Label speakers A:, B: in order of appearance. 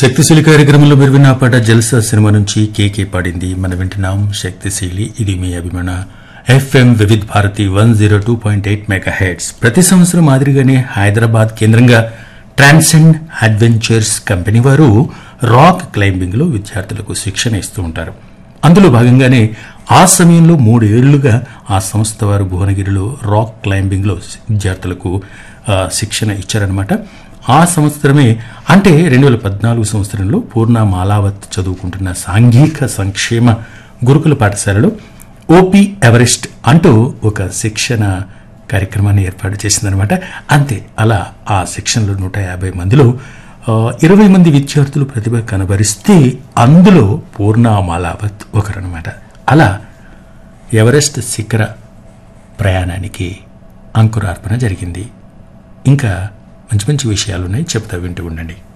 A: శక్తిశీలి కార్యక్రమంలో మీరు విన్న పాట జల్సా సినిమా నుంచి కేకే పాడింది మన వింటున్నాం శక్తిశీలి ఇది మీ అభిమాన FM Vividh Bharati one zero two point eight megahertz ప్రతి సంవత్సరం మాదిరిగానే హైదరాబాద్ కేంద్రంగా ట్రాన్సెండ్ అడ్వెంచర్స్ కంపెనీ వారు రాక్ క్లైంబింగ్ లో విద్యార్థులకు శిక్షణ ఇస్తూ ఉంటారు అందులో భాగంగానే ఆ సమయంలో మూడేళ్లుగా ఆ సంస్థ వారు భువనగిరిలో రాక్ క్లైంబింగ్ లో విద్యార్థులకు ఆ, శిక్షణ ఇచ్చారనమాట ఆ సంవత్సరమే అంటే రెండు వేల పద్నాలుగు సంవత్సరంలో పూర్ణ మాలావత్ చదువుకుంటున్న సాంఘిక సంక్షేమ గురుకుల పాఠశాలలో ఓపీ ఎవరెస్ట్ అంటూ ఒక శిక్షణ కార్యక్రమాన్ని ఏర్పాటు చేసిందనమాట అంతే అలా ఆ శిక్షణలో నూట యాభై మందిలో ఆ, ఇరవై మంది విద్యార్థులు ప్రతిభ కనబరిస్తే అందులో పూర్ణ మాలావత్ ఒకరనమాట అలా ఎవరెస్ట్ శిఖర ప్రయాణానికి అంకురార్పణ జరిగింది ఇంకా మంచి మంచి విషయాలున్నాయి చెప్తా వింటూ ఉండండి